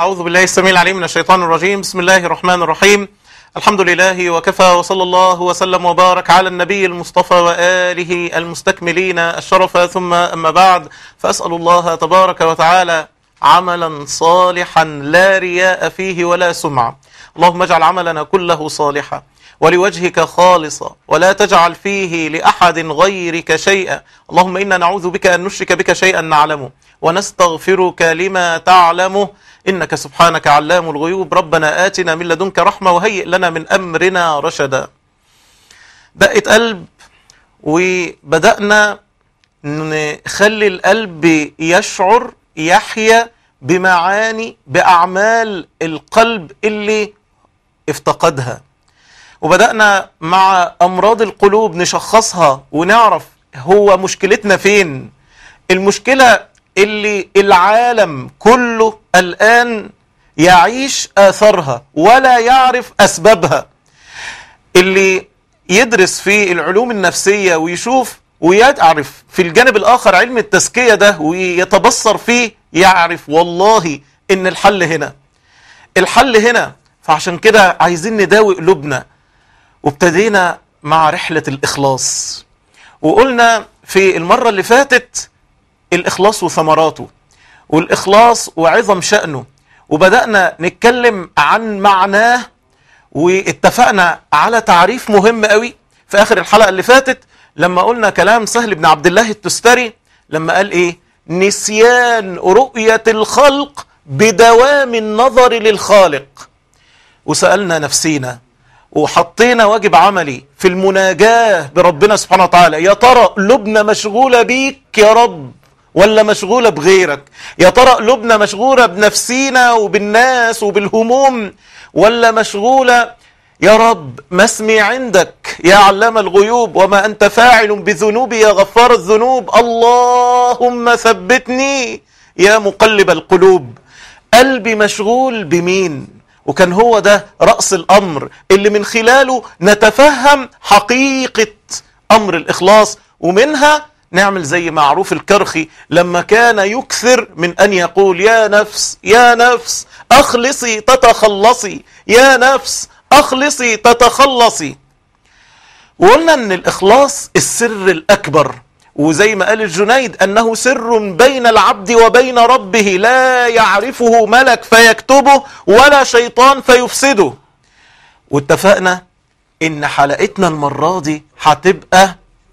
أعوذ بالله السميع العليم من الشيطان الرجيم بسم الله الرحمن الرحيم الحمد لله وكفى وصلى الله وسلم وبارك على النبي المصطفى وآله المستكملين الشرف ثم أما بعد فأسأل الله تبارك وتعالى عملا صالحا لا رياء فيه ولا سمعة اللهم اجعل عملنا كله صالحا ولوجهك خالصا ولا تجعل فيه لأحد غيرك شيئا اللهم إنا نعوذ بك أن نشرك بك شيئا نعلمه ونستغفرك لما تعلمه إنك سبحانك علام الغيوب ربنا آتنا من لدنك رحمة وهيئ لنا من أمرنا رشدا دقة قلب وبدأنا نخلي القلب يشعر يحيا بمعاني بأعمال القلب اللي افتقدها وبدأنا مع أمراض القلوب نشخصها ونعرف هو مشكلتنا فين المشكلة اللي العالم كله الآن يعيش آثارها ولا يعرف أسبابها اللي يدرس في العلوم النفسية ويشوف ويعرف في الجانب الآخر علم التزكية ده ويتبصر فيه يعرف والله إن الحل هنا الحل هنا فعشان كده عايزين نداوي قلوبنا وابتدينا مع رحلة الإخلاص وقلنا في المرة اللي فاتت الإخلاص وثمراته والإخلاص وعظم شأنه وبدأنا نتكلم عن معناه واتفقنا على تعريف مهم قوي في آخر الحلقة اللي فاتت لما قلنا كلام سهل بن عبد الله التستري لما قال إيه نسيان رؤية الخلق بدوام النظر للخالق وسألنا نفسينا وحطينا واجب عملي في المناجاة بربنا سبحانه وتعالى يا ترى قلوبنا مشغولة بيك يا رب ولا مشغولة بغيرك يا ترى قلوبنا مشغولة بنفسينا وبالناس وبالهموم ولا مشغولة يا رب ما اسمي عندك يا علام الغيوب وما أنت فاعل بذنوبي يا غفار الذنوب اللهم ثبتني يا مقلب القلوب قلبي مشغول بمين وكان هو ده رأس الأمر اللي من خلاله نتفهم حقيقة أمر الإخلاص ومنها نعمل زي معروف الكرخي لما كان يكثر من أن يقول يا نفس يا نفس أخلصي تتخلصي يا نفس أخلصي تتخلصي وقلنا أن الإخلاص السر الأكبر وزي ما قال الجنيد أنه سر بين العبد وبين ربه لا يعرفه ملك فيكتبه ولا شيطان فيفسده واتفقنا إن حلقتنا المرة دي هتبقى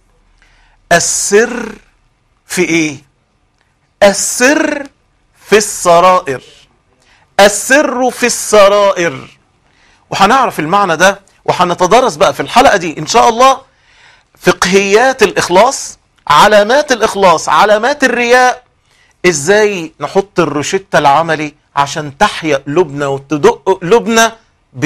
السر في إيه؟ السر في السرائر السر في السرائر وهنعرف المعنى ده وهنتدرس بقى في الحلقة دي إن شاء الله فقهيات الإخلاص علامات الإخلاص علامات الرياء إزاي نحط الروشتة العملي عشان تحيا قلوبنا وتدق قلوبنا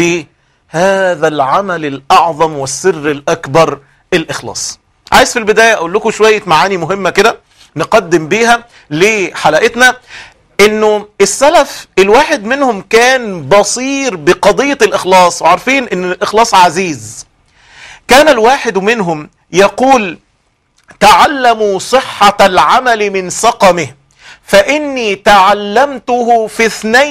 بهذا العمل الأعظم والسر الأكبر الإخلاص عايز في البداية أقول لكم شوية معاني مهمة كده نقدم بيها لحلقتنا انه السلف الواحد منهم كان بصير بقضية الاخلاص وعارفين ان الاخلاص عزيز كان الواحد منهم يقول تعلموا صحة العمل من سقمه فإني تعلمته في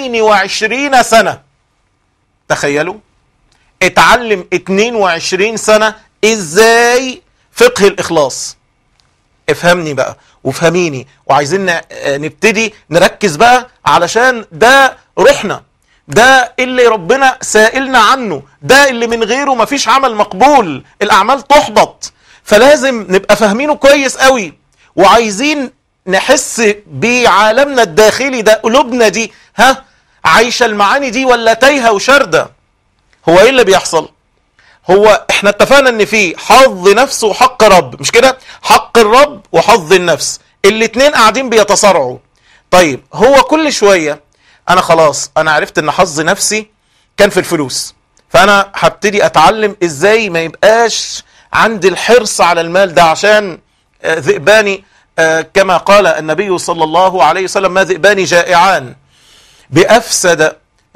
22 سنة تخيلوا اتعلم 22 سنة ازاي فقه الإخلاص افهمني بقى وفهميني وعايزين نبتدي نركز بقى علشان ده روحنا ده اللي ربنا سائلنا عنه ده اللي من غيره مفيش عمل مقبول الأعمال تحبط فلازم نبقى فاهمينه كويس قوي وعايزين نحس بعالمنا الداخلي ده قلوبنا دي ها عايشة المعاني دي ولا تايهة وشردة هو ايه اللي بيحصل هو احنا اتفقنا ان في حظ نفس وحق رب مش كده حق الرب وحظ النفس الاتنين قاعدين بيتصارعوا طيب هو كل شوية انا خلاص انا عرفت ان حظ نفسي كان في الفلوس فانا هبتدي اتعلم ازاي ما يبقاش عندي الحرص على المال ده عشان ذئباني كما قال النبي صلى الله عليه وسلم ما ذئبان جائعان بأفسد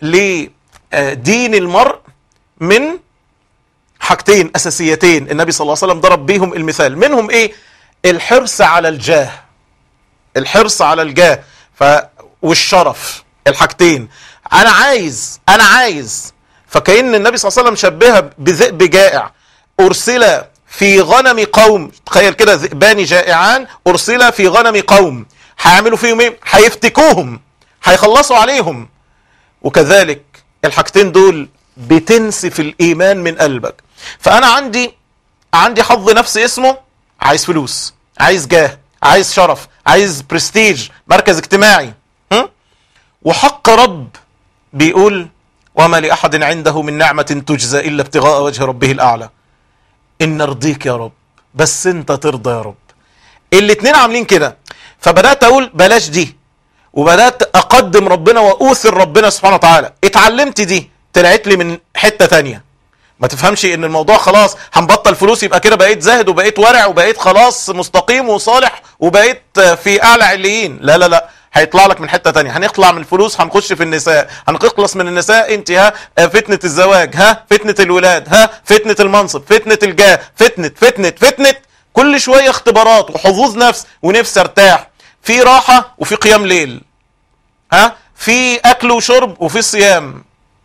لدين المرء من حاجتين أساسيتين النبي صلى الله عليه وسلم ضرب بيهم المثال منهم إيه الحرص على الجاه الحرص على الجاه ف والشرف الحاجتين انا عايز انا عايز فكأن النبي صلى الله عليه وسلم شبهها بذئب جائع ارسل في غنم قوم تخيل كده ذئبان جائعان ارسل في غنم قوم هيعملوا فيهم ايه هيفتكوهم هيخلصوا عليهم وكذلك الحاجتين دول بتنسف الايمان من قلبك فانا عندي عندي حظ نفسي اسمه عايز فلوس عايز جاه عايز شرف عايز برستيج مركز اجتماعي هم؟ وحق رب بيقول وما لأحد عنده من نعمة تجزى إلا ابتغاء وجه ربه الأعلى إن أرضيك يا رب بس أنت ترضى يا رب الاتنين عاملين كده فبدأت أقول بلاش دي وبدأت أقدم ربنا وأوثر ربنا سبحانه وتعالى اتعلمت دي طلعت لي من حتة تانية ما تفهمش ان الموضوع خلاص هنبطل فلوس يبقى كده بقيت زاهد وبقيت ورع وبقيت خلاص مستقيم وصالح وبقيت في اعلى عليين لا لا لا هيطلع لك من حته تانية هنطلع من الفلوس هنخش في النساء هنخلص من النساء انت ها فتنه الزواج ها فتنه الولاد ها فتنه المنصب فتنه الجاه فتنه فتنه فتنه كل شويه اختبارات وحظوظ نفس ونفسي ارتاح في راحه وفي قيام ليل ها في اكل وشرب وفي صيام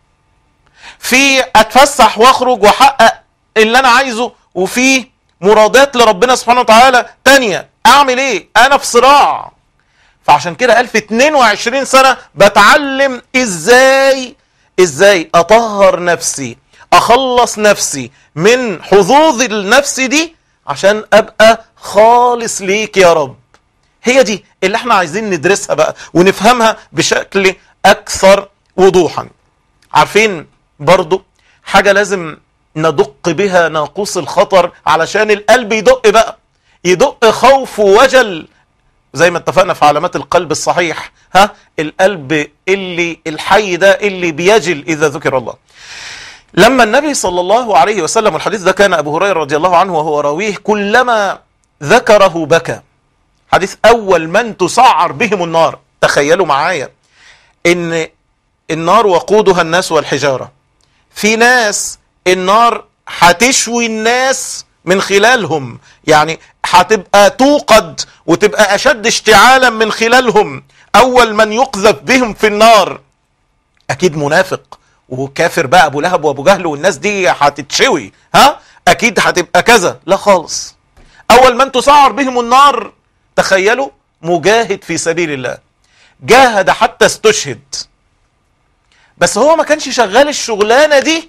في اتفسح واخرج واحقق اللي انا عايزه وفي مرادات لربنا سبحانه وتعالى تانية اعمل ايه انا في صراع فعشان كده قال في 22 سنة بتعلم ازاي ازاي اطهر نفسي اخلص نفسي من حظوظ النفس دي عشان ابقى خالص ليك يا رب هي دي اللي احنا عايزين ندرسها بقى ونفهمها بشكل اكثر وضوحا عارفين برضو حاجة لازم ندق بها ناقوس الخطر علشان القلب يدق بقى يدق خوف ووجل زي ما اتفقنا في علامات القلب الصحيح ها القلب اللي الحي ده اللي بيجل إذا ذكر الله لما النبي صلى الله عليه وسلم والحديث ده كان أبو هريرة رضي الله عنه وهو راويه كلما ذكره بكى حديث أول من تسعر بهم النار تخيلوا معايا إن النار وقودها الناس والحجارة في ناس النار هتشوي الناس من خلالهم يعني هتبقى توقد وتبقى أشد اشتعالا من خلالهم أول من يقذف بهم في النار أكيد منافق وكافر بقى أبو لهب وأبو جهل والناس دي هتتشوي ها أكيد هتبقى كذا لا خالص أول من تسعر بهم النار تخيلوا مجاهد في سبيل الله جاهد حتى استشهد بس هو ما كانش شغال الشغلانة دي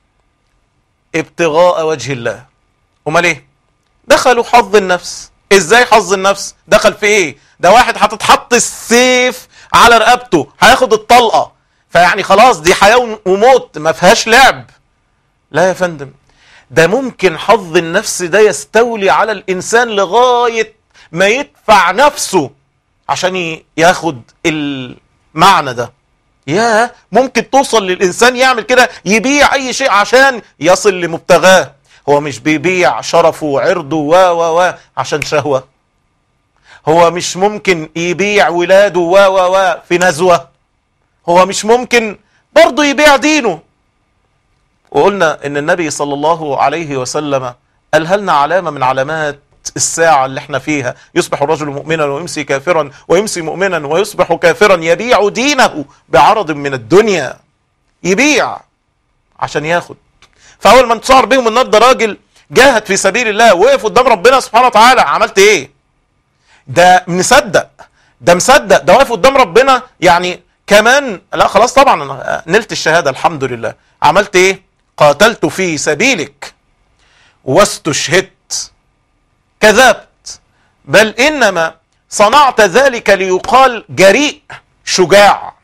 ابتغاء وجه الله امال ايه دخلوا حظ النفس ازاي حظ النفس دخل في ايه ده واحد هتتحط السيف على رقبته هياخد الطلقة فيعني خلاص دي حياة وموت ما فيهاش لعب لا يا فندم ده ممكن حظ النفس ده يستولي على الانسان لغاية ما يدفع نفسه عشان ياخد المعنى ده يا ممكن توصل للإنسان يعمل كده يبيع أي شيء عشان يصل لمبتغاه هو مش بيبيع شرفه وعرضه و و و عشان شهوة هو مش ممكن يبيع ولاده و و و في نزوة هو مش ممكن برضه يبيع دينه وقلنا ان النبي صلى الله عليه وسلم ألهلنا علامة من علامات الساعة اللي احنا فيها يصبح الرجل مؤمنا ويمسي كافرا ويمسي مؤمنا ويصبح كافرا يبيع دينه بعرض من الدنيا يبيع عشان ياخد فأول ما انتصار بهم النار ده راجل جاهد في سبيل الله وقف قدام ربنا سبحانه وتعالى عملت ايه ده مصدق ده مصدق ده واقف قدام ربنا يعني كمان لا خلاص طبعا انا نلت الشهادة الحمد لله عملت ايه قاتلت في سبيلك واستشهدت كذبت بل انما صنعت ذلك ليقال جريء شجاع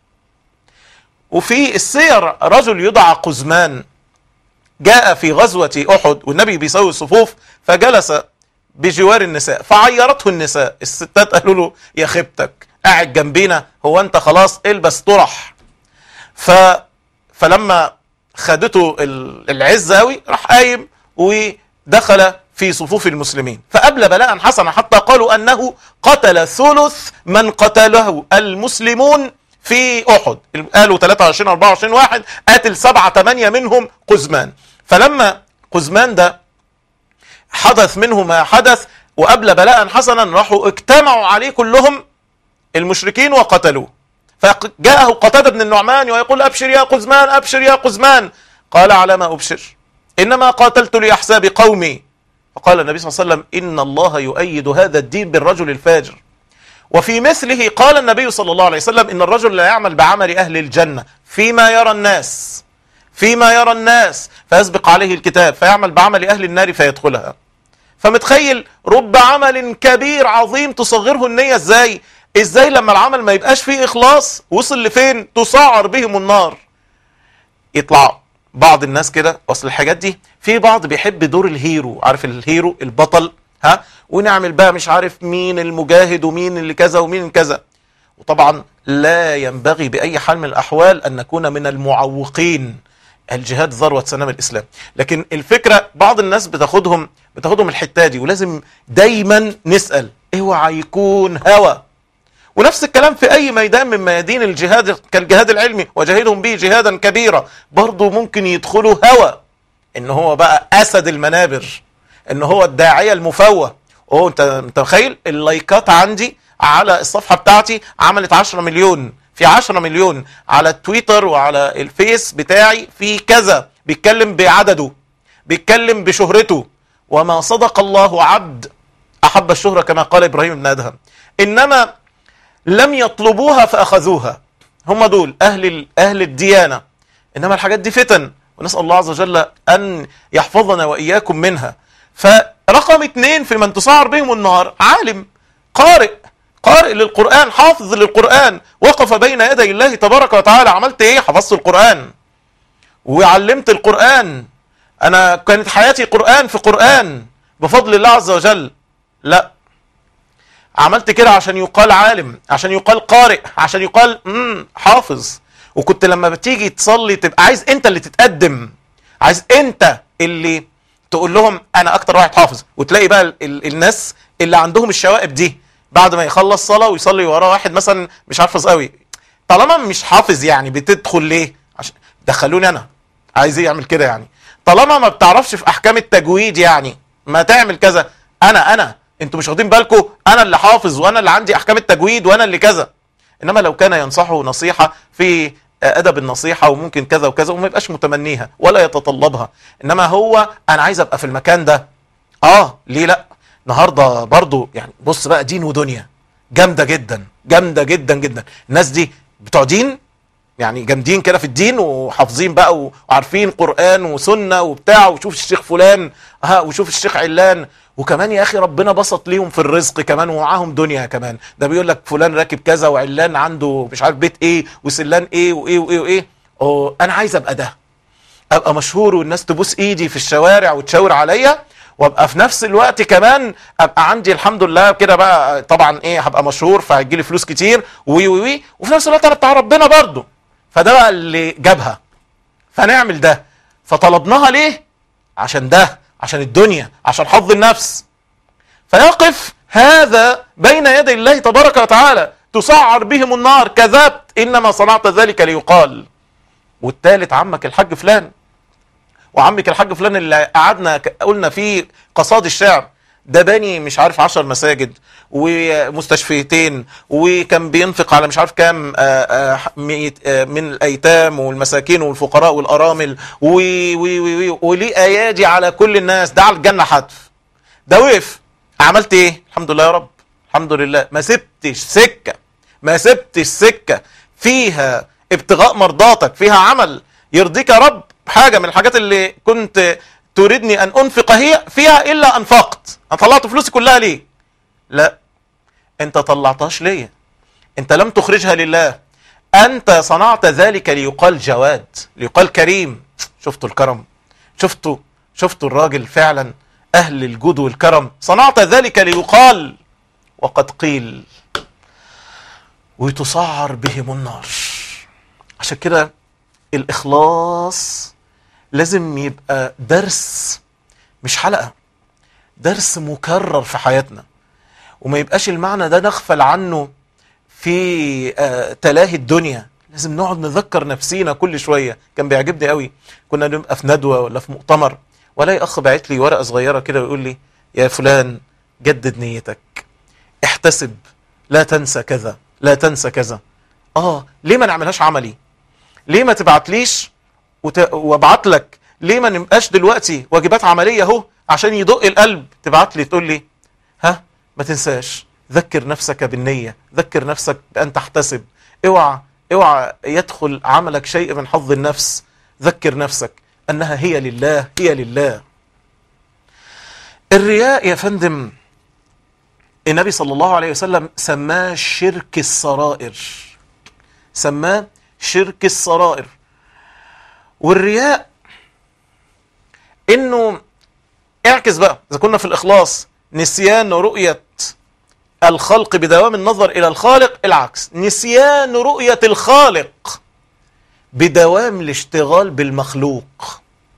وفي السير رجل يدعى قزمان جاء في غزوة أحد والنبي بيسوي الصفوف فجلس بجوار النساء فعيرته النساء الستات قالوا له يا خيبتك قاعد جنبينا هو انت خلاص البس طرح ف فلما خدته العزة قوي راح قايم ودخل في صفوف المسلمين فأبلى بلاء حسنا حتى قالوا أنه قتل ثلث من قتله المسلمون في أحد قالوا 23 24 واحد قاتل سبعة ثمانية منهم قزمان فلما قزمان ده حدث منه ما حدث وأبلى بلاء حسنا راحوا اجتمعوا عليه كلهم المشركين وقتلوه فجاءه قتادة بن النعمان ويقول أبشر يا قزمان أبشر يا قزمان قال على ما أبشر إنما قاتلت لأحساب قومي فقال النبي صلى الله عليه وسلم إن الله يؤيد هذا الدين بالرجل الفاجر وفي مثله قال النبي صلى الله عليه وسلم إن الرجل لا يعمل بعمل أهل الجنة فيما يرى الناس فيما يرى الناس فيسبق عليه الكتاب فيعمل بعمل أهل النار فيدخلها فمتخيل رب عمل كبير عظيم تصغره النية ازاي ازاي لما العمل ما يبقاش فيه اخلاص وصل لفين تسعر بهم النار يطلع بعض الناس كده اصل الحاجات دي في بعض بيحب دور الهيرو عارف الهيرو البطل ها ونعمل بقى مش عارف مين المجاهد ومين اللي كذا ومين اللي كذا وطبعا لا ينبغي بأي حال من الأحوال أن نكون من المعوقين الجهاد ذروة سنام الإسلام لكن الفكرة بعض الناس بتاخدهم بتاخدهم الحتة دي ولازم دايما نسأل اوعى يكون هوى ونفس الكلام في أي ميدان من ميادين الجهاد كالجهاد العلمي وجاهدهم به جهادا كبيرا برضه ممكن يدخلوا هوى ان هو بقى أسد المنابر ان هو الداعية المفوه اوه انت انت متخيل اللايكات عندي على الصفحة بتاعتي عملت 10 مليون في 10 مليون على التويتر وعلى الفيس بتاعي في كذا بيتكلم بعدده بيتكلم بشهرته وما صدق الله عبد أحب الشهرة كما قال إبراهيم بن أدهم إنما لم يطلبوها فأخذوها هم دول أهل, أهل الديانة إنما الحاجات دي فتن ونسأل الله عز وجل أن يحفظنا وإياكم منها فرقم اتنين في من تسعر بهم النار عالم قارئ قارئ للقرآن حافظ للقرآن وقف بين يدي الله تبارك وتعالى عملت ايه حفظت القرآن وعلمت القرآن انا كانت حياتي قرآن في قرآن بفضل الله عز وجل لا عملت كده عشان يقال عالم عشان يقال قارئ عشان يقال امم حافظ وكنت لما بتيجي تصلي تبقى عايز انت اللي تتقدم عايز انت اللي تقول لهم انا اكتر واحد حافظ وتلاقي بقى ال ال الناس اللي عندهم الشوائب دي بعد ما يخلص صلاة ويصلي وراه واحد مثلا مش حافظ قوي طالما مش حافظ يعني بتدخل ليه عشان دخلوني انا عايز ايه يعمل كده يعني طالما ما بتعرفش في احكام التجويد يعني ما تعمل كذا انا انا انتوا مش واخدين بالكم انا اللي حافظ وانا اللي عندي احكام التجويد وانا اللي كذا انما لو كان ينصحه نصيحة في ادب النصيحة وممكن كذا وكذا وما يبقاش متمنيها ولا يتطلبها انما هو انا عايز ابقى في المكان ده اه ليه لا النهارده برضو يعني بص بقى دين ودنيا جامده جدا جامده جدا جدا الناس دي بتوع دين يعني جامدين كده في الدين وحافظين بقى وعارفين قران وسنه وبتاع وشوف الشيخ فلان ها وشوف الشيخ علان وكمان يا اخي ربنا بسط ليهم في الرزق كمان ومعاهم دنيا كمان ده بيقول لك فلان راكب كذا وعلان عنده مش عارف بيت ايه وسلان ايه وايه وايه وايه أوه انا عايز ابقى ده ابقى مشهور والناس تبوس ايدي في الشوارع وتشاور عليا وابقى في نفس الوقت كمان ابقى عندي الحمد لله كده بقى طبعا ايه هبقى مشهور فهيجي لي فلوس كتير وي وي وي وفي نفس الوقت انا بتاع ربنا برضه فده بقى اللي جابها فنعمل ده فطلبناها ليه عشان ده عشان الدنيا عشان حظ النفس فيقف هذا بين يدي الله تبارك وتعالى تسعر بهم النار كذبت انما صنعت ذلك ليقال والثالث عمك الحاج فلان وعمك الحاج فلان اللي قعدنا قلنا فيه قصاد الشعر ده باني مش عارف عشر مساجد ومستشفيتين وكان بينفق على مش عارف كام من الايتام والمساكين والفقراء والارامل وليه ايادي على كل الناس ده على الجنه حتف ده وقف عملت ايه الحمد لله يا رب الحمد لله ما سبتش سكه ما سبتش سكه فيها ابتغاء مرضاتك فيها عمل يرضيك يا رب حاجه من الحاجات اللي كنت تريدني ان انفق هي فيها الا انفقت انا طلعت فلوسي كلها ليه لا انت طلعتهاش ليا انت لم تخرجها لله انت صنعت ذلك ليقال جواد ليقال كريم شفتوا الكرم شفتوا شفتوا الراجل فعلا اهل الجود والكرم صنعت ذلك ليقال وقد قيل وتصعر بهم النار عشان كده الاخلاص لازم يبقى درس مش حلقة درس مكرر في حياتنا وما يبقاش المعنى ده نغفل عنه في آه تلاهي الدنيا لازم نقعد نذكر نفسينا كل شوية كان بيعجبني قوي كنا نبقى في ندوة ولا في مؤتمر ولاقي أخ باعت لي ورقة صغيرة كده ويقول لي يا فلان جدد نيتك احتسب لا تنسى كذا لا تنسى كذا اه ليه ما نعملهاش عملي ليه ما تبعتليش وت... وابعت لك ليه ما نبقاش دلوقتي واجبات عمليه اهو عشان يدق القلب تبعت لي تقول لي ها ما تنساش ذكر نفسك بالنيه ذكر نفسك بان تحتسب اوعى اوعى يدخل عملك شيء من حظ النفس ذكر نفسك انها هي لله هي لله الرياء يا فندم النبي صلى الله عليه وسلم سماه شرك السرائر سماه شرك السرائر والرياء انه اعكس بقى اذا كنا في الاخلاص نسيان رؤية الخلق بدوام النظر الى الخالق العكس نسيان رؤية الخالق بدوام الاشتغال بالمخلوق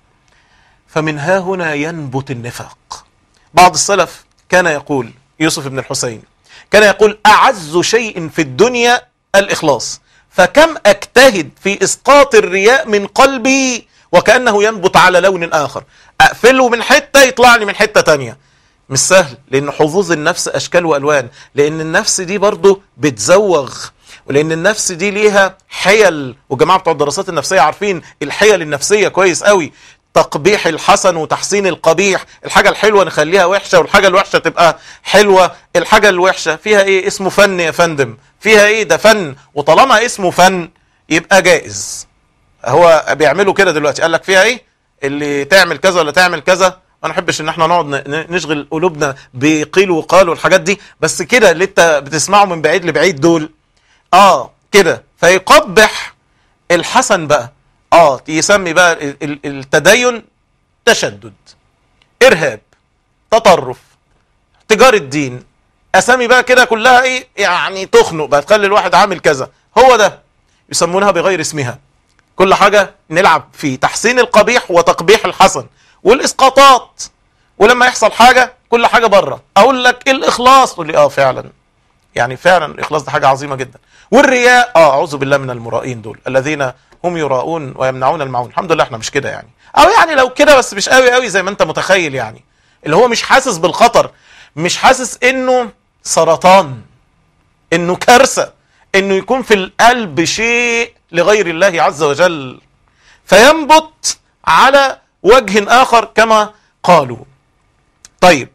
فمن ها هنا ينبت النفاق بعض السلف كان يقول يوسف بن الحسين كان يقول أعز شيء في الدنيا الإخلاص فكم أجتهد في إسقاط الرياء من قلبي وكأنه ينبت على لون آخر أقفله من حتة يطلع لي من حتة تانية مش سهل لأن حظوظ النفس أشكال وألوان لأن النفس دي برضو بتزوغ ولأن النفس دي ليها حيل وجماعة بتوع الدراسات النفسية عارفين الحيل النفسية كويس قوي تقبيح الحسن وتحسين القبيح الحاجة الحلوة نخليها وحشة والحاجة الوحشة تبقى حلوة الحاجة الوحشة فيها ايه اسمه فن يا فندم فيها ايه ده فن وطالما اسمه فن يبقى جائز هو بيعملوا كده دلوقتي قال لك فيها ايه اللي تعمل كذا ولا تعمل كذا ما نحبش ان احنا نقعد نشغل قلوبنا بقيل وقال والحاجات دي بس كده اللي انت بتسمعه من بعيد لبعيد دول اه كده فيقبح الحسن بقى اه يسمي بقى التدين تشدد ارهاب تطرف تجارة دين اسامي بقى كده كلها ايه يعني تخنق بقى تخلي الواحد عامل كذا هو ده يسمونها بغير اسمها كل حاجة نلعب في تحسين القبيح وتقبيح الحسن والاسقاطات ولما يحصل حاجة كل حاجة بره اقول لك الاخلاص تقول لي اه فعلا يعني فعلا الاخلاص ده حاجة عظيمة جدا والرياء اه اعوذ بالله من المرائين دول الذين هم يراؤون ويمنعون المعون الحمد لله احنا مش كده يعني او يعني لو كده بس مش قوي قوي زي ما انت متخيل يعني اللي هو مش حاسس بالخطر مش حاسس انه سرطان انه كارثة انه يكون في القلب شيء لغير الله عز وجل فينبت على وجه اخر كما قالوا طيب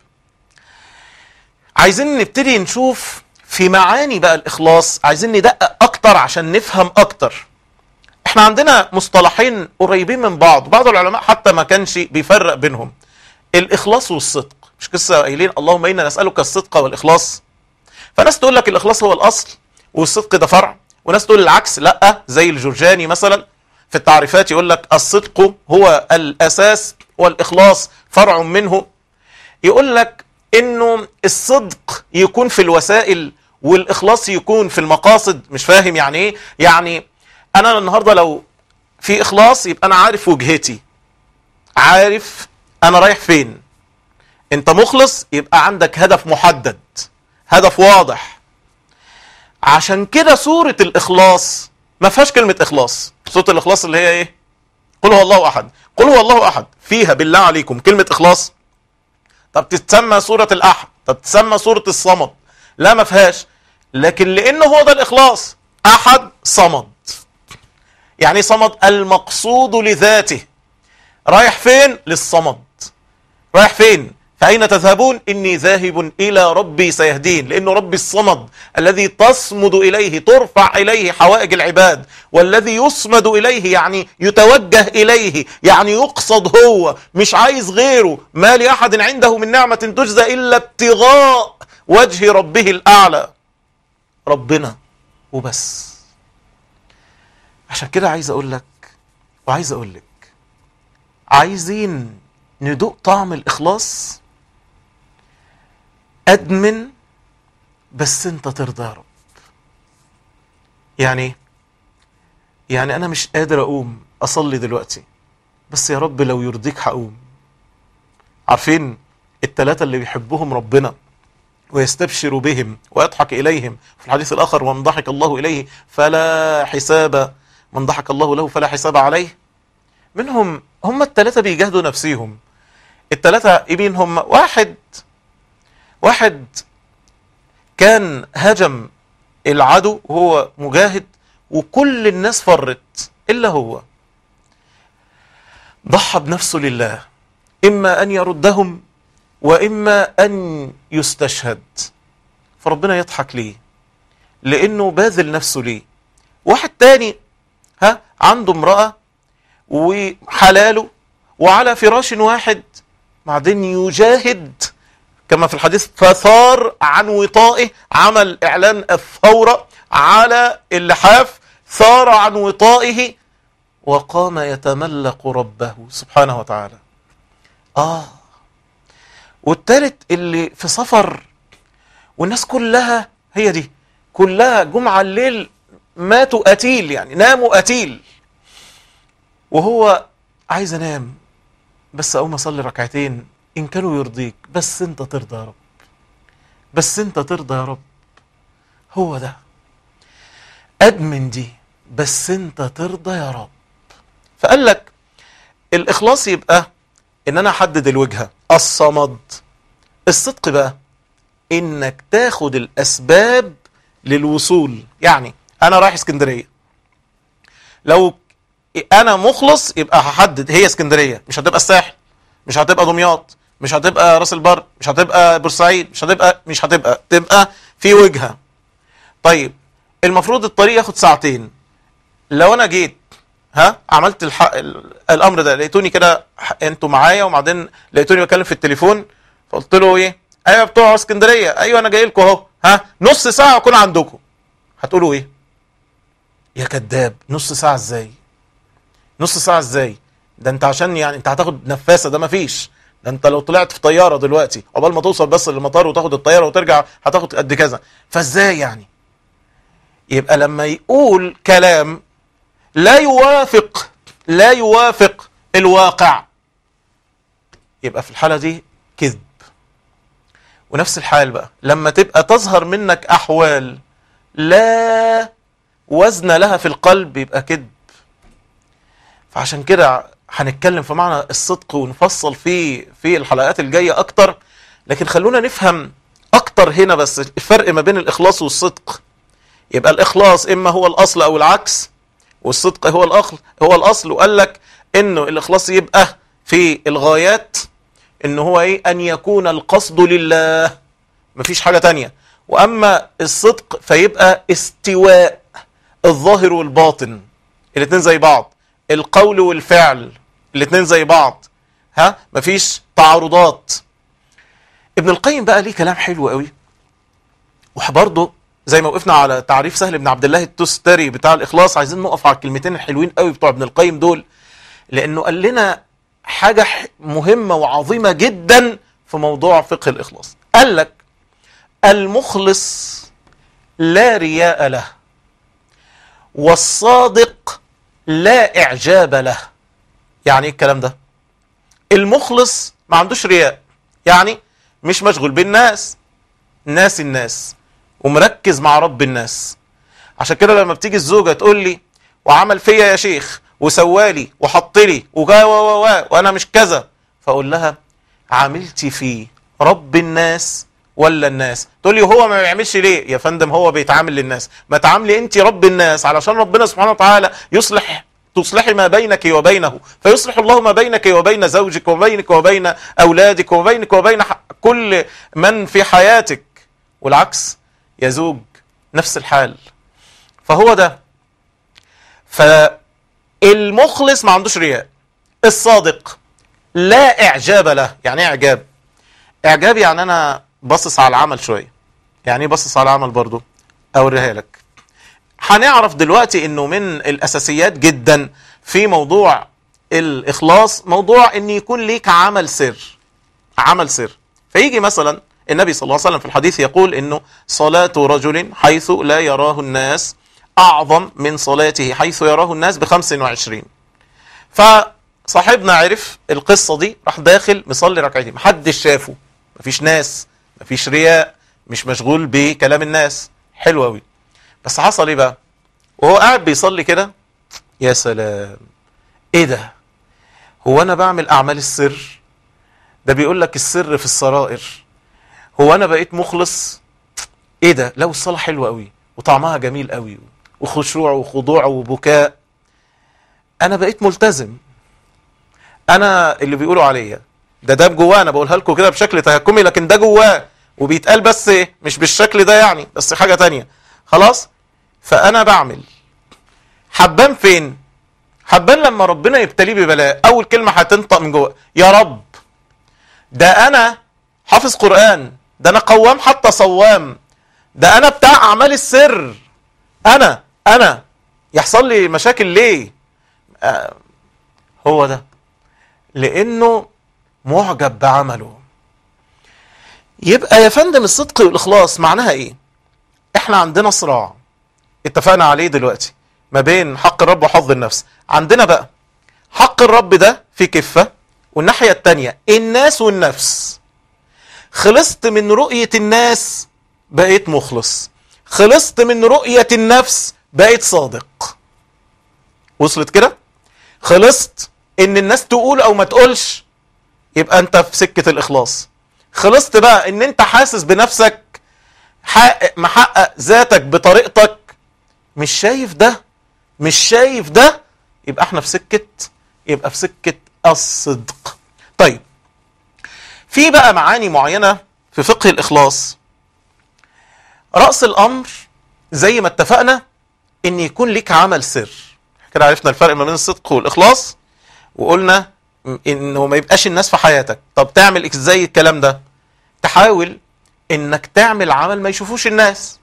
عايزين نبتدي نشوف في معاني بقى الاخلاص عايزين ندقق اكتر عشان نفهم اكتر احنا عندنا مصطلحين قريبين من بعض بعض العلماء حتى ما كانش بيفرق بينهم الاخلاص والصدق مش قصه قايلين اللهم انا نسالك الصدق والاخلاص فناس تقول لك الاخلاص هو الاصل والصدق ده فرع وناس تقول العكس لا زي الجرجاني مثلا في التعريفات يقول لك الصدق هو الاساس والاخلاص فرع منه يقول لك انه الصدق يكون في الوسائل والاخلاص يكون في المقاصد مش فاهم يعني ايه يعني انا النهاردة لو في اخلاص يبقى انا عارف وجهتي عارف انا رايح فين انت مخلص يبقى عندك هدف محدد هدف واضح عشان كده سورة الاخلاص ما فيهاش كلمة اخلاص سورة الاخلاص اللي هي ايه قل هو الله احد قل هو الله احد فيها بالله عليكم كلمة اخلاص طب تتسمى سورة الاحد طب تتسمى سورة الصمد لا ما فيهاش لكن لانه هو ده الاخلاص احد صمد يعني صمد المقصود لذاته رايح فين للصمد رايح فين فأين تذهبون إني ذاهب إلى ربي سيهدين لأنه ربي الصمد الذي تصمد إليه ترفع إليه حوائج العباد والذي يصمد إليه يعني يتوجه إليه يعني يقصد هو مش عايز غيره ما لأحد عنده من نعمة تجزى إلا ابتغاء وجه ربه الأعلى ربنا وبس عشان كده عايز اقول لك وعايز اقول لك عايزين ندوق طعم الاخلاص ادمن بس انت ترضى يا رب يعني يعني انا مش قادر اقوم اصلي دلوقتي بس يا رب لو يرضيك هقوم عارفين التلاتة اللي بيحبهم ربنا ويستبشر بهم ويضحك إليهم في الحديث الآخر ومن ضحك الله إليه فلا حساب من ضحك الله له فلا حساب عليه منهم هم الثلاثة بيجاهدوا نفسيهم الثلاثة يمين هم واحد واحد كان هجم العدو وهو مجاهد وكل الناس فرت إلا هو ضحى بنفسه لله إما أن يردهم وإما أن يستشهد فربنا يضحك ليه لأنه باذل نفسه ليه واحد تاني ها عنده امرأة وحلاله وعلى فراش واحد بعدين يجاهد كما في الحديث فثار عن وطائه عمل إعلان الثورة على اللحاف ثار عن وطائه وقام يتملق ربه سبحانه وتعالى آه والتالت اللي في سفر والناس كلها هي دي كلها جمعة الليل ماتوا قتيل يعني ناموا قتيل وهو عايز انام بس اقوم اصلي ركعتين ان كانوا يرضيك بس انت ترضى يا رب بس انت ترضى يا رب هو ده ادمن دي بس انت ترضى يا رب فقال لك الاخلاص يبقى ان انا احدد الوجهه الصمد الصدق بقى انك تاخد الاسباب للوصول يعني انا رايح اسكندريه لو انا مخلص يبقى هحدد هي اسكندريه مش هتبقى الساحل مش هتبقى دمياط مش هتبقى راس البر مش هتبقى بورسعيد مش هتبقى مش هتبقى تبقى في وجهه طيب المفروض الطريق ياخد ساعتين لو انا جيت ها عملت الحق الامر ده لقيتوني كده انتوا معايا وبعدين لقيتوني بكلم في التليفون فقلت له ايه ايوه بتوع اسكندريه ايوه انا جاي لكم اهو ها نص ساعه اكون عندكم هتقولوا ايه يا كذاب نص ساعه ازاي نص ساعه ازاي ده انت عشان يعني انت هتاخد نفاسه ده مفيش ده انت لو طلعت في طياره دلوقتي عقبال ما توصل بس للمطار وتاخد الطياره وترجع هتاخد قد كذا فازاي يعني يبقى لما يقول كلام لا يوافق لا يوافق الواقع يبقى في الحالة دي كذب ونفس الحال بقى لما تبقى تظهر منك أحوال لا وزن لها في القلب يبقى كذب فعشان كده هنتكلم في معنى الصدق ونفصل فيه في الحلقات الجاية أكتر لكن خلونا نفهم أكتر هنا بس الفرق ما بين الإخلاص والصدق يبقى الإخلاص إما هو الأصل أو العكس والصدق هو الأصل هو الأصل وقال لك إنه الإخلاص يبقى في الغايات إن هو إيه أن يكون القصد لله مفيش حاجة تانية وأما الصدق فيبقى استواء الظاهر والباطن الاتنين زي بعض القول والفعل الاتنين زي بعض ها مفيش تعارضات ابن القيم بقى ليه كلام حلو قوي وبرضه زي ما وقفنا على تعريف سهل بن عبد الله التستري بتاع الاخلاص عايزين نقف على الكلمتين الحلوين قوي بتوع ابن القيم دول لانه قال لنا حاجه مهمه وعظيمه جدا في موضوع فقه الاخلاص قال لك المخلص لا رياء له والصادق لا اعجاب له يعني ايه الكلام ده المخلص ما عندوش رياء يعني مش مشغول بالناس ناس الناس ومركز مع رب الناس عشان كده لما بتيجي الزوجة تقول لي وعمل فيا يا شيخ وسوالي وحط لي وجا و و و وانا مش كذا فاقول لها عملتي في رب الناس ولا الناس تقول لي هو ما بيعملش ليه يا فندم هو بيتعامل للناس ما تعاملي انت رب الناس علشان ربنا سبحانه وتعالى يصلح تصلحي ما بينك وبينه فيصلح الله ما بينك وبين زوجك وبينك وبين أولادك وبينك وبين كل من في حياتك والعكس يا زوج نفس الحال فهو ده فالمخلص ما عندوش رياء الصادق لا إعجاب له يعني ايه إعجاب إعجاب يعني أنا باصص على العمل شوية يعني ايه باصص على العمل برضو أوريها لك هنعرف دلوقتي انه من الاساسيات جدا في موضوع الاخلاص موضوع ان يكون ليك عمل سر عمل سر فيجي مثلا النبي صلى الله عليه وسلم في الحديث يقول انه صلاة رجل حيث لا يراه الناس اعظم من صلاته حيث يراه الناس ب 25 فصاحبنا عرف القصة دي راح داخل مصلي ركعتين محدش شافه مفيش ناس مفيش رياء مش مشغول بكلام الناس حلو قوي بس حصل ايه بقى وهو قاعد بيصلي كده يا سلام ايه ده هو انا بعمل اعمال السر ده بيقول لك السر في السرائر هو انا بقيت مخلص ايه ده لو الصلاه حلوه قوي وطعمها جميل قوي وخشوع وخضوع وبكاء انا بقيت ملتزم انا اللي بيقولوا عليا ده ده جواه انا بقولها لكم كده بشكل تهكمي لكن ده جواه وبيتقال بس ايه مش بالشكل ده يعني بس حاجة تانية خلاص فانا بعمل حبان فين حبان لما ربنا يبتليه ببلاء اول كلمة هتنطق من جوه يا رب ده انا حافظ قرآن ده انا قوام حتى صوام ده انا بتاع اعمال السر انا انا يحصل لي مشاكل ليه آه هو ده لانه معجب بعمله يبقى يا فندم الصدق والاخلاص معناها ايه احنا عندنا صراع اتفقنا عليه دلوقتي ما بين حق الرب وحظ النفس عندنا بقى حق الرب ده في كفة والناحية التانية الناس والنفس خلصت من رؤية الناس بقيت مخلص خلصت من رؤية النفس بقيت صادق وصلت كده خلصت ان الناس تقول او ما تقولش يبقى انت في سكة الاخلاص خلصت بقى ان انت حاسس بنفسك حقق محقق ذاتك بطريقتك مش شايف ده مش شايف ده يبقى احنا في سكة يبقى في سكة الصدق طيب في بقى معاني معينة في فقه الإخلاص رأس الأمر زي ما اتفقنا ان يكون لك عمل سر كده عرفنا الفرق ما بين الصدق والإخلاص وقلنا انه ما يبقاش الناس في حياتك طب تعمل ازاي الكلام ده تحاول انك تعمل عمل ما يشوفوش الناس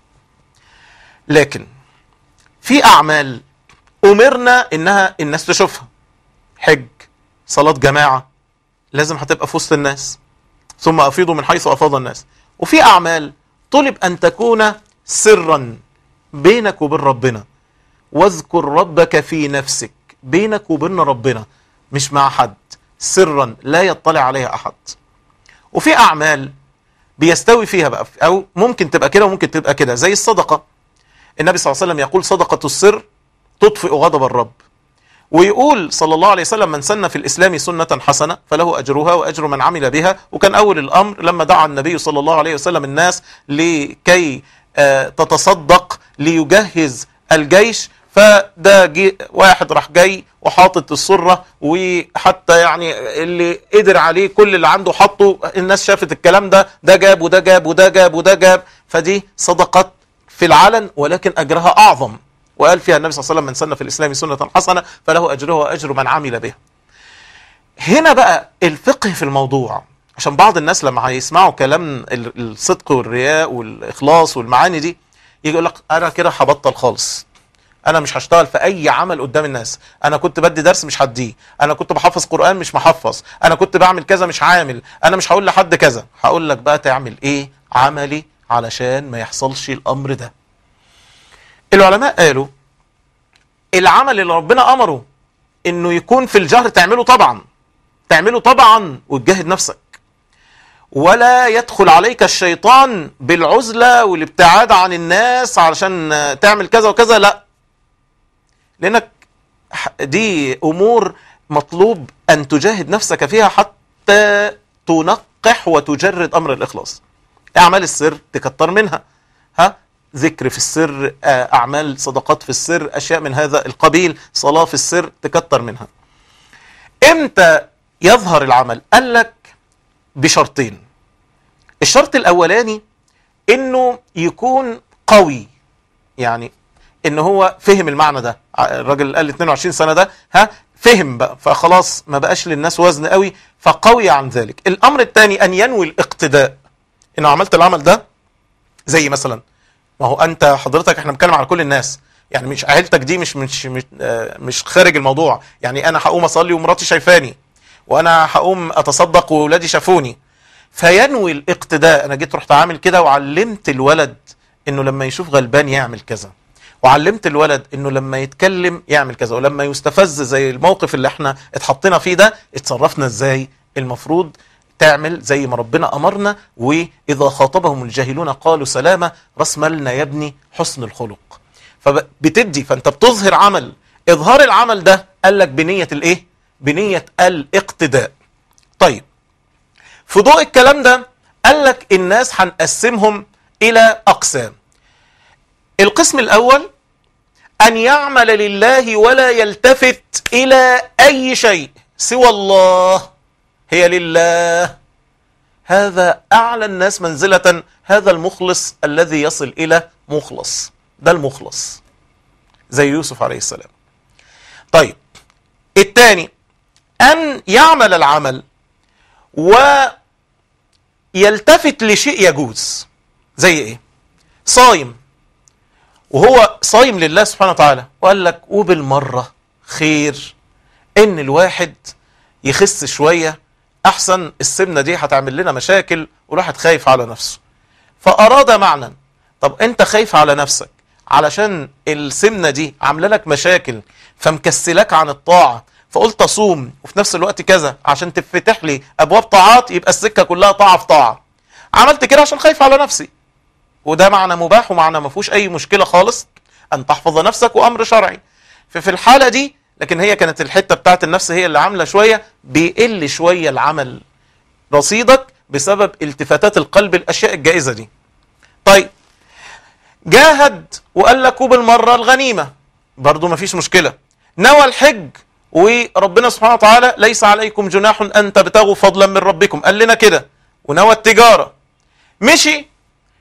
لكن في اعمال امرنا انها الناس تشوفها حج صلاة جماعة لازم هتبقى في وسط الناس ثم افيضوا من حيث افاض الناس وفي اعمال طلب ان تكون سرا بينك وبين ربنا واذكر ربك في نفسك بينك وبين ربنا مش مع حد سرا لا يطلع عليها احد وفي اعمال بيستوي فيها بقى او ممكن تبقى كده وممكن تبقى كده زي الصدقه النبي صلى الله عليه وسلم يقول صدقه السر تطفئ غضب الرب ويقول صلى الله عليه وسلم من سن في الاسلام سنه حسنه فله اجرها واجر من عمل بها وكان اول الامر لما دعا النبي صلى الله عليه وسلم الناس لكي تتصدق ليجهز الجيش فده جي واحد راح جاي وحاطط السره وحتى يعني اللي قدر عليه كل اللي عنده حطه الناس شافت الكلام ده ده جاب وده جاب وده جاب وده جاب فدي صدقات في العلن ولكن اجرها اعظم وقال فيها النبي صلى الله عليه وسلم من سن في الاسلام سنه حسنه فله اجرها واجر من عمل بها. هنا بقى الفقه في الموضوع عشان بعض الناس لما هيسمعوا كلام الصدق والرياء والاخلاص والمعاني دي يجي يقول لك انا كده هبطل خالص انا مش هشتغل في اي عمل قدام الناس انا كنت بدي درس مش هديه انا كنت بحفظ قران مش محفظ انا كنت بعمل كذا مش عامل انا مش هقول لحد كذا هقول لك بقى تعمل ايه عملي علشان ما يحصلش الامر ده العلماء قالوا العمل اللي ربنا امره انه يكون في الجهر تعمله طبعا تعمله طبعا وتجاهد نفسك ولا يدخل عليك الشيطان بالعزلة والابتعاد عن الناس علشان تعمل كذا وكذا لا لانك دي امور مطلوب ان تجاهد نفسك فيها حتى تنقح وتجرد امر الاخلاص اعمال السر تكتر منها ها ذكر في السر اعمال صدقات في السر اشياء من هذا القبيل صلاة في السر تكتر منها امتى يظهر العمل قال لك بشرطين الشرط الاولاني انه يكون قوي يعني ان هو فهم المعنى ده الراجل اللي قال 22 سنه ده ها فهم بقى فخلاص ما بقاش للناس وزن قوي فقوي عن ذلك الامر الثاني ان ينوي الاقتداء انه عملت العمل ده زي مثلا ما هو انت حضرتك احنا بنتكلم على كل الناس يعني مش عيلتك دي مش مش مش, آه مش خارج الموضوع يعني انا هقوم اصلي ومراتي شايفاني وانا هقوم اتصدق واولادي شافوني فينوي الاقتداء انا جيت رحت عامل كده وعلمت الولد انه لما يشوف غلبان يعمل كذا وعلمت الولد انه لما يتكلم يعمل كذا ولما يستفز زي الموقف اللي احنا اتحطينا فيه ده اتصرفنا ازاي المفروض تعمل زي ما ربنا امرنا واذا خاطبهم الجاهلون قالوا سلامه راس مالنا يا ابني حسن الخلق فبتدي فانت بتظهر عمل اظهار العمل ده قال لك بنيه الايه بنيه الاقتداء طيب في ضوء الكلام ده قال لك الناس هنقسمهم الى اقسام القسم الاول أن يعمل لله ولا يلتفت إلى أي شيء سوى الله هي لله هذا أعلى الناس منزلة هذا المخلص الذي يصل إلى مخلص ده المخلص زي يوسف عليه السلام طيب الثاني أن يعمل العمل ويلتفت لشيء يجوز زي إيه صايم وهو صايم لله سبحانه وتعالى وقال لك وبالمرة خير ان الواحد يخس شوية احسن السمنة دي هتعمل لنا مشاكل والواحد خايف على نفسه فاراد معنى طب انت خايف على نفسك علشان السمنة دي عامله لك مشاكل فمكسلك عن الطاعة فقلت اصوم وفي نفس الوقت كذا عشان تفتح لي ابواب طاعات يبقى السكة كلها طاعة في طاعة عملت كده عشان خايف على نفسي وده معنى مباح ومعنى ما فيهوش اي مشكله خالص ان تحفظ نفسك وامر شرعي ففي الحاله دي لكن هي كانت الحته بتاعت النفس هي اللي عامله شويه بيقل شويه العمل رصيدك بسبب التفاتات القلب الاشياء الجائزه دي طيب جاهد وقال لك وبالمره الغنيمه برضو ما فيش مشكله نوى الحج وربنا سبحانه وتعالى ليس عليكم جناح ان تبتغوا فضلا من ربكم قال لنا كده ونوى التجاره مشي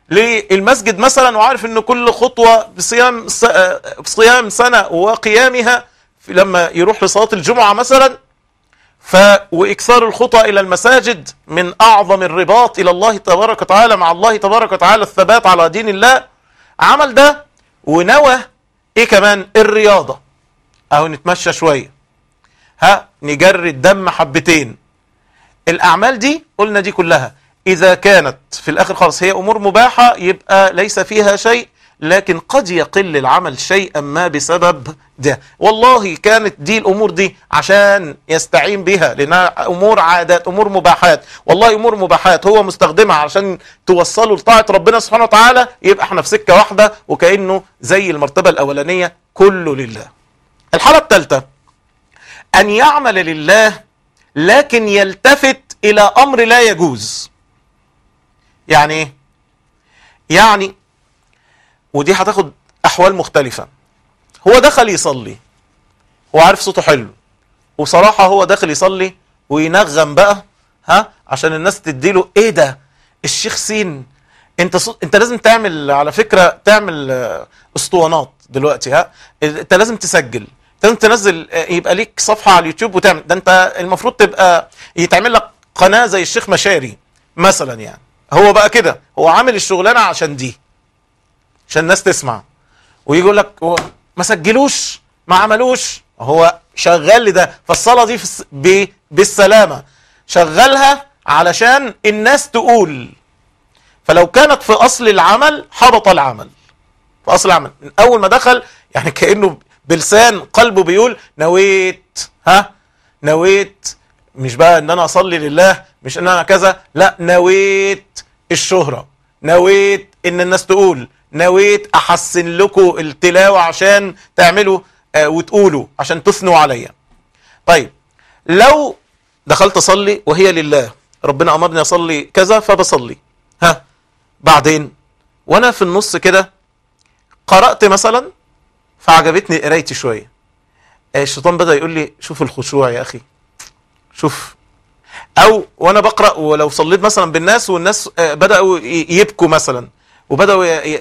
للمسجد مثلا وعارف ان كل خطوه بصيام صيام سنه وقيامها لما يروح لصلاه الجمعه مثلا ف واكثار الخطى الى المساجد من اعظم الرباط الى الله تبارك وتعالى مع الله تبارك وتعالى الثبات على دين الله عمل ده ونوى ايه كمان الرياضه اهو نتمشى شويه ها نجري الدم حبتين الاعمال دي قلنا دي كلها إذا كانت في الآخر خالص هي أمور مباحة يبقى ليس فيها شيء لكن قد يقل العمل شيئا ما بسبب ده والله كانت دي الأمور دي عشان يستعين بها لأنها أمور عادات أمور مباحات والله أمور مباحات هو مستخدمها عشان توصله لطاعة ربنا سبحانه وتعالى يبقى احنا في سكة واحدة وكأنه زي المرتبة الأولانية كله لله الحالة الثالثة أن يعمل لله لكن يلتفت إلى أمر لا يجوز يعني ايه يعني ودي هتاخد احوال مختلفة هو دخل يصلي هو عارف صوته حلو وصراحة هو داخل يصلي وينغم بقى ها عشان الناس تديله ايه ده الشيخ سين انت صوت انت لازم تعمل على فكرة تعمل اسطوانات دلوقتي ها انت لازم تسجل لازم تنزل يبقى ليك صفحة على اليوتيوب وتعمل ده انت المفروض تبقى يتعمل لك قناة زي الشيخ مشاري مثلا يعني هو بقى كده هو عامل الشغلانه عشان دي عشان الناس تسمع ويجي يقول لك هو ما سجلوش ما عملوش هو شغال لده فالصلاه دي في ب... بالسلامه شغلها علشان الناس تقول فلو كانت في اصل العمل حبط العمل في اصل العمل من اول ما دخل يعني كانه بلسان قلبه بيقول نويت ها نويت مش بقى ان انا اصلي لله مش ان انا كذا لا نويت الشهرة نويت ان الناس تقول نويت احسن لكم التلاوة عشان تعملوا آه وتقولوا عشان تثنوا عليا طيب لو دخلت اصلي وهي لله ربنا امرني اصلي كذا فبصلي ها بعدين وانا في النص كده قرأت مثلا فعجبتني قرايتي شوية الشيطان بدأ يقول لي شوف الخشوع يا اخي شوف او وانا بقرا ولو صليت مثلا بالناس والناس بداوا يبكوا مثلا وبداوا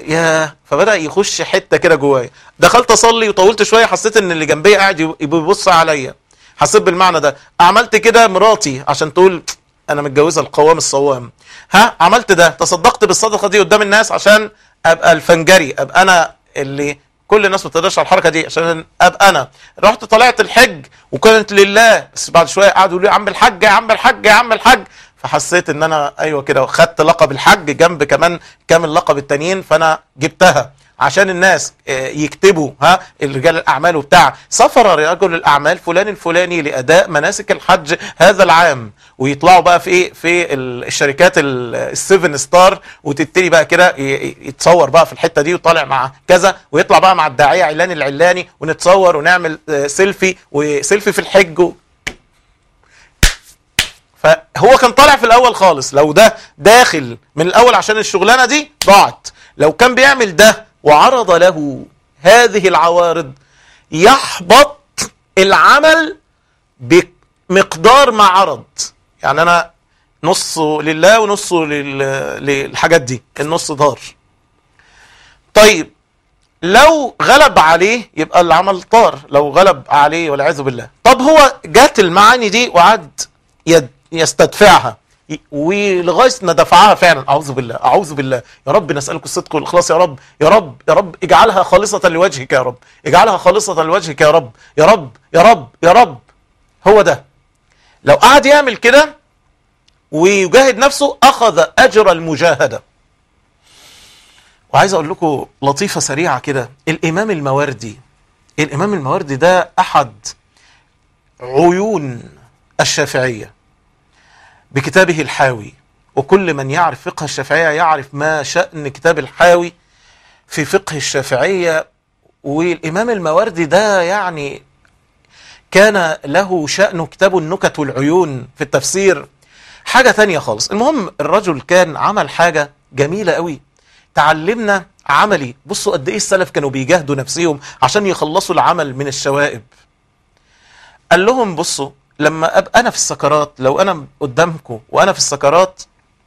يا فبدا يخش حته كده جوايا دخلت اصلي وطولت شويه حسيت ان اللي جنبي قاعد بيبص عليا حسيت بالمعنى ده عملت كده مراتي عشان تقول انا متجوزه القوام الصوام ها عملت ده تصدقت بالصدقه دي قدام الناس عشان ابقى الفنجري ابقى انا اللي كل الناس ما تقدرش على الحركه دي عشان ابقى انا رحت طلعت الحج وكانت لله بس بعد شويه قعدوا يقولوا يا عم الحج يا عم الحج يا عم الحج فحسيت ان انا ايوه كده خدت لقب الحج جنب كمان كامل لقب التانيين فانا جبتها عشان الناس يكتبوا ها الرجال الاعمال وبتاع سفر رجل الاعمال فلان الفلاني لاداء مناسك الحج هذا العام ويطلعوا بقى في ايه في الشركات السيفن ستار وتبتدي بقى كده يتصور بقى في الحته دي وطالع مع كذا ويطلع بقى مع الداعيه علان العلاني ونتصور ونعمل سيلفي وسيلفي في الحج و... فهو كان طالع في الاول خالص لو ده داخل من الاول عشان الشغلانه دي ضاعت لو كان بيعمل ده وعرض له هذه العوارض يحبط العمل بمقدار ما عرض يعني انا نصه لله ونصه لل- للحاجات دي النص دار طيب لو غلب عليه يبقى العمل طار لو غلب عليه والعياذ بالله طب هو جات المعاني دي وقعد يد- يستدفعها ي- ولغايه ما دفعها فعلا اعوذ بالله اعوذ بالله يا رب نسالك الصدق والاخلاص يا رب يا رب يا رب اجعلها خالصه لوجهك يا رب اجعلها خالصه لوجهك يا رب يا رب يا رب يا رب هو ده لو قعد يعمل كده ويجاهد نفسه اخذ اجر المجاهده وعايز اقول لكم لطيفه سريعه كده الامام الماوردي الامام الماوردي ده احد عيون الشافعيه بكتابه الحاوي وكل من يعرف فقه الشافعيه يعرف ما شان كتاب الحاوي في فقه الشافعيه والامام الماوردي ده يعني كان له شأنه كتاب النكت والعيون في التفسير حاجة تانية خالص المهم الرجل كان عمل حاجة جميلة قوي تعلمنا عملي بصوا قد ايه السلف كانوا بيجاهدوا نفسهم عشان يخلصوا العمل من الشوائب قال لهم بصوا لما ابقى انا في السكرات لو انا قدامكم وانا في السكرات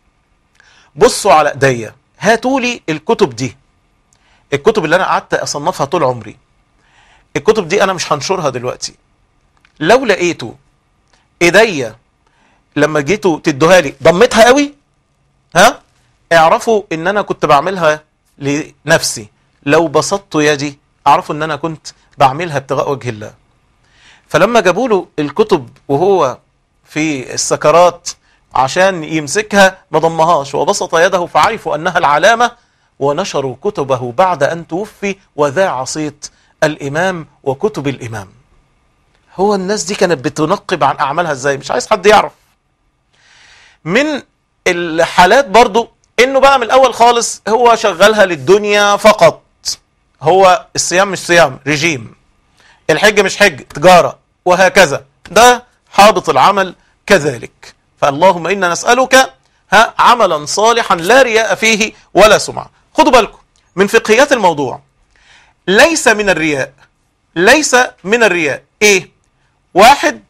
بصوا على ايديا هاتوا لي الكتب دي الكتب اللي انا قعدت اصنفها طول عمري الكتب دي انا مش هنشرها دلوقتي لو لقيتوا ايديا لما جيتوا تدوها لي ضمتها قوي ها اعرفوا ان انا كنت بعملها لنفسي لو بسطت يدي اعرفوا ان انا كنت بعملها ابتغاء وجه الله فلما جابوا له الكتب وهو في السكرات عشان يمسكها ما ضمهاش وبسط يده فعرفوا انها العلامه ونشروا كتبه بعد ان توفي وذاع صيت الامام وكتب الامام هو الناس دي كانت بتنقب عن اعمالها ازاي مش عايز حد يعرف من الحالات برضو انه بقى من الاول خالص هو شغلها للدنيا فقط هو الصيام مش صيام رجيم الحج مش حج تجارة وهكذا ده حابط العمل كذلك فاللهم إنا نسألك ها عملا صالحا لا رياء فيه ولا سمعة خدوا بالكم من فقهيات الموضوع ليس من الرياء ليس من الرياء ايه واحد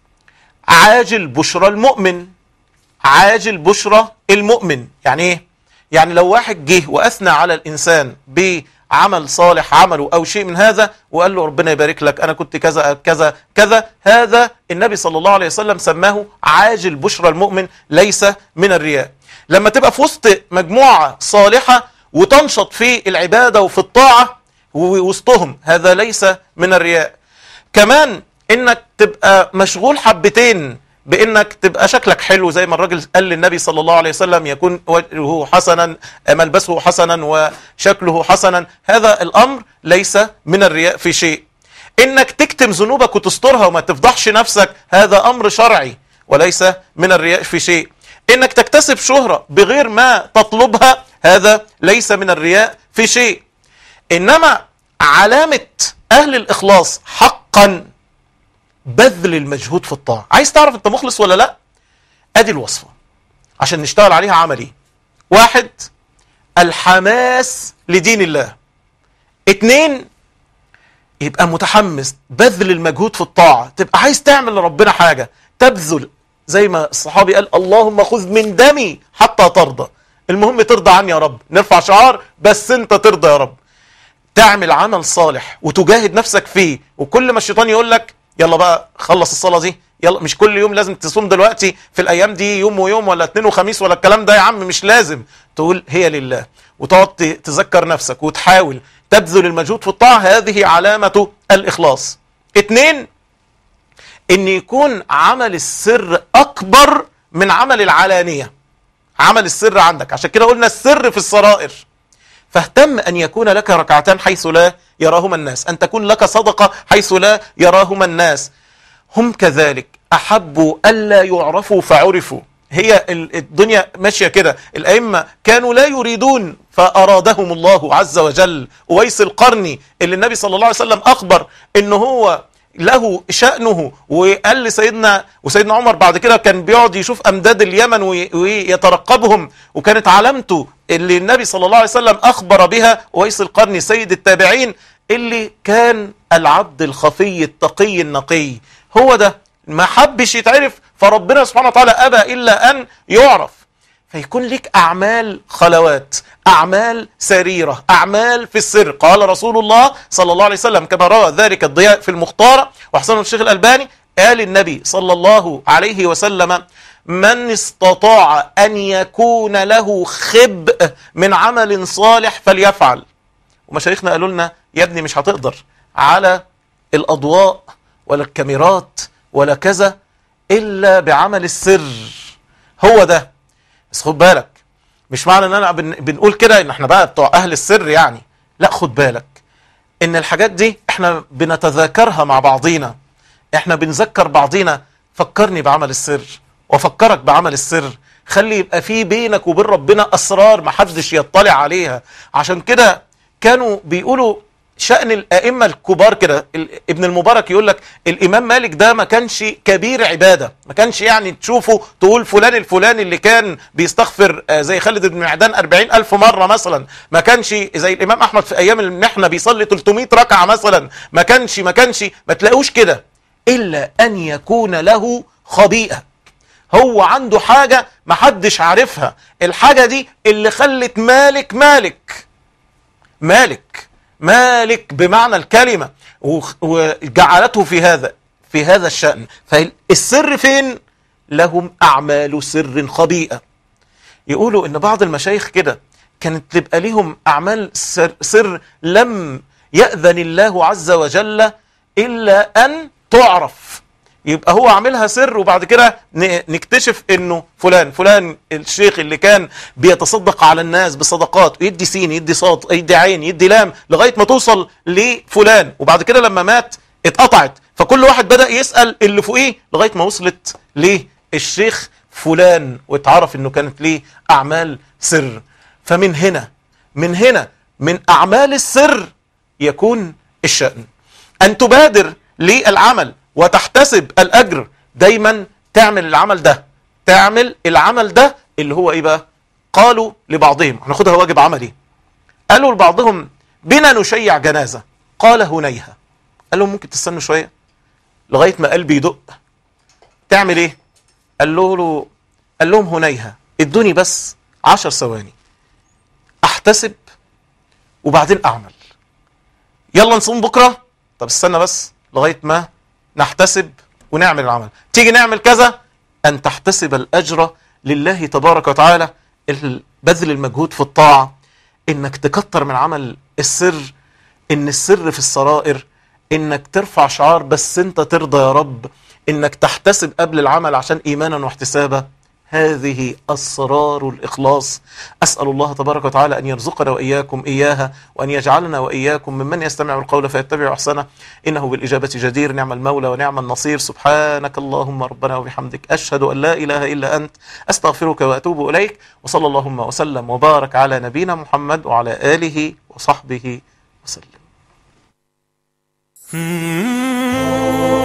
عاجل بشرى المؤمن عاجل بشرى المؤمن يعني ايه يعني لو واحد جه واثنى على الانسان بعمل صالح عمله او شيء من هذا وقال له ربنا يبارك لك انا كنت كذا كذا كذا هذا النبي صلى الله عليه وسلم سماه عاجل بشرى المؤمن ليس من الرياء لما تبقى في وسط مجموعه صالحه وتنشط في العباده وفي الطاعه ووسطهم هذا ليس من الرياء كمان انك تبقى مشغول حبتين بانك تبقى شكلك حلو زي ما الراجل قال للنبي صلى الله عليه وسلم يكون وجهه حسنا ملبسه حسنا وشكله حسنا هذا الامر ليس من الرياء في شيء انك تكتم ذنوبك وتسترها وما تفضحش نفسك هذا امر شرعي وليس من الرياء في شيء انك تكتسب شهرة بغير ما تطلبها هذا ليس من الرياء في شيء انما علامة اهل الاخلاص حقا بذل المجهود في الطاعة عايز تعرف انت مخلص ولا لا ادي الوصفة عشان نشتغل عليها عملي واحد الحماس لدين الله اتنين يبقى متحمس بذل المجهود في الطاعة تبقى عايز تعمل لربنا حاجة تبذل زي ما الصحابي قال اللهم خذ من دمي حتى ترضى المهم ترضى عني يا رب نرفع شعار بس انت ترضى يا رب تعمل عمل صالح وتجاهد نفسك فيه وكل ما الشيطان يقول لك يلا بقى خلص الصلاة دي يلا مش كل يوم لازم تصوم دلوقتي في الايام دي يوم ويوم ولا اثنين وخميس ولا الكلام ده يا عم مش لازم تقول هي لله وتقعد تذكر نفسك وتحاول تبذل المجهود في الطاعة هذه علامة الإخلاص اتنين ان يكون عمل السر اكبر من عمل العلانية عمل السر عندك عشان كده قلنا السر في السرائر فاهتم ان يكون لك ركعتان حيث لا يراهما الناس ان تكون لك صدقة حيث لا يراهما الناس هم كذلك احبوا الا يعرفوا فعرفوا هي الدنيا ماشية كده الأئمة كانوا لا يريدون فأرادهم الله عز وجل ويس القرني اللي النبي صلى الله عليه وسلم أخبر إن هو له شأنه وقال لسيدنا وسيدنا عمر بعد كده كان بيقعد يشوف أمداد اليمن ويترقبهم وكانت علامته اللي النبي صلى الله عليه وسلم أخبر بها ويس القرني سيد التابعين اللي كان العبد الخفي التقي النقي هو ده ما حبش يتعرف فربنا سبحانه وتعالى أبى إلا أن يعرف فيكون لك أعمال خلوات أعمال سريرة أعمال في السر قال رسول الله صلى الله عليه وسلم كما روى ذلك الضياء في المختارة وحسن الشيخ الألباني قال النبي صلى الله عليه وسلم من استطاع أن يكون له خبء من عمل صالح فليفعل ومشايخنا قالوا لنا يا ابني مش هتقدر على الأضواء ولا الكاميرات ولا كذا إلا بعمل السر هو ده بس خد بالك مش معنى ان انا بن بنقول كده ان احنا بقى بتوع اهل السر يعني لا خد بالك ان الحاجات دي احنا بنتذاكرها مع بعضينا احنا بنذكر بعضينا فكرني بعمل السر وفكرك بعمل السر خلي يبقى في بينك وبين ربنا اسرار محدش يطلع عليها عشان كده كانوا بيقولوا شأن الأئمة الكبار كده ابن المبارك يقول لك الإمام مالك ده ما كانش كبير عبادة ما كانش يعني تشوفه تقول فلان الفلاني اللي كان بيستغفر زي خالد بن معدان أربعين ألف مرة مثلا ما كانش زي الإمام أحمد في أيام المحنة بيصلي 300 ركعة مثلا ما كانش ما كانش ما تلاقوش كده إلا أن يكون له خبيئة هو عنده حاجة ما حدش عارفها الحاجة دي اللي خلت مالك مالك مالك مالك بمعنى الكلمة وجعلته في هذا في هذا الشأن فالسر فين لهم أعمال سر خبيئة يقولوا إن بعض المشايخ كده كانت تبقى لهم أعمال سر, سر لم يأذن الله عز وجل إلا أن تعرف يبقى هو عاملها سر وبعد كده نكتشف انه فلان فلان الشيخ اللي كان بيتصدق على الناس بالصدقات يدي سين يدي صاد يدي عين يدي لام لغايه ما توصل لفلان وبعد كده لما مات اتقطعت فكل واحد بدا يسال اللي فوقيه لغايه ما وصلت للشيخ فلان واتعرف انه كانت ليه اعمال سر فمن هنا من هنا من اعمال السر يكون الشأن ان تبادر للعمل وتحتسب الأجر دايما تعمل العمل ده تعمل العمل ده اللي هو إيه بقى قالوا لبعضهم هناخدها واجب عملي قالوا لبعضهم بنا نشيع جنازة قال هنيها قال لهم ممكن تستنوا شوية لغاية ما قلبي يدق تعمل ايه قال له, له قال لهم هنيها ادوني بس عشر ثواني احتسب وبعدين اعمل يلا نصوم بكرة طب استنى بس لغاية ما نحتسب ونعمل العمل تيجي نعمل كذا أن تحتسب الأجر لله تبارك وتعالى بذل المجهود في الطاعة إنك تكتر من عمل السر إن السر في السرائر إنك ترفع شعار بس أنت ترضى يا رب إنك تحتسب قبل العمل عشان إيمانا واحتسابا هذه أسرار الإخلاص أسأل الله تبارك وتعالى أن يرزقنا وإياكم إياها وأن يجعلنا وإياكم ممن يستمع القول فيتبع أحسنه إنه بالإجابة جدير نعم المولى ونعم النصير سبحانك اللهم ربنا وبحمدك أشهد أن لا إله إلا أنت أستغفرك وأتوب إليك وصلى اللهم وسلم وبارك على نبينا محمد وعلى آله وصحبه وسلم